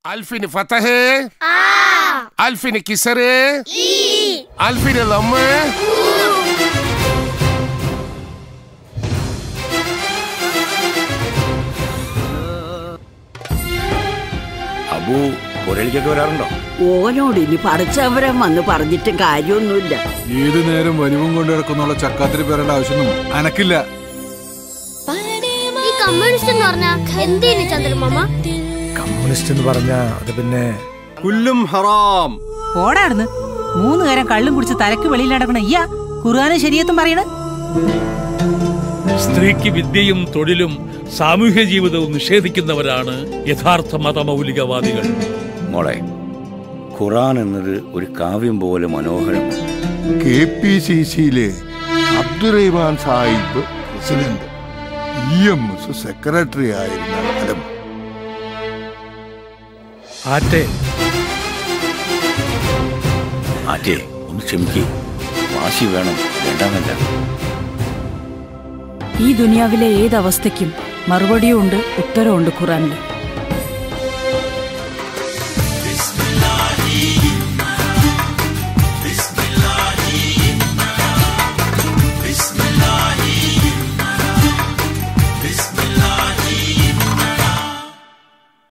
അൽഫിന് ഫതഹ് അൽഫിന് കിസറ് അൽഫിന് ലമ്മ് അബു പുരളിക്കൊക്കെ വരാറുണ്ടോ ഓനോട് ഇനി പഠിച്ചവരം വന്ന് പറഞ്ഞിട്ടും കാര്യമൊന്നുമില്ല ഏത് നേരം വലിവും കൊണ്ട് കിടക്കുന്നുള്ള ചക്കാത്തിരി പേരേണ്ട ആവശ്യമൊന്നും അനക്കില്ല ഈ കമ്മ്യൂണിസ്റ്റ് എന്ന് പറഞ്ഞാ എന്തേനു ചന്ദ്രമാമ കമ്മ്യൂണിസ്റ്റ് എന്ന് പറഞ്ഞാ അത് പിന്നെ കുല്ലും ഹറാം ഓടാടുന്ന് മൂന്ന് നേരം കള്ളും കുടിച്ച് തലക്ക് വെളിയിൽ നടക്കണ ഇയ്യാ ഖുർആാനും ശരിയത്തും പറയണ സ്ത്രീക്ക് വിദ്യയും തൊഴിലും സാമൂഹ്യ ജീവിതവും നിഷേധിക്കുന്നവരാണ് യഥാർത്ഥ മതമൗലികവാദികൾ മോളെ ഖുറാൻ എന്നത് ഒരു കാവ്യം പോലെ മനോഹരം കെ പി സി സിയിലെ Abdurahman Sahib president E M S secretary ആയിരുന്ന കാലം ആറ്റെ ആറ്റേ ഒന്ന് ക്ഷമിക്കേ വാശി വേണം വേണ്ടാന്നല്ല ഈ ദുനിയാവിലെ ഏതവസ്ഥയ്ക്കും മറുപടിയും ഉണ്ട് ഉത്തരവുണ്ട് ഖുറാനിൽ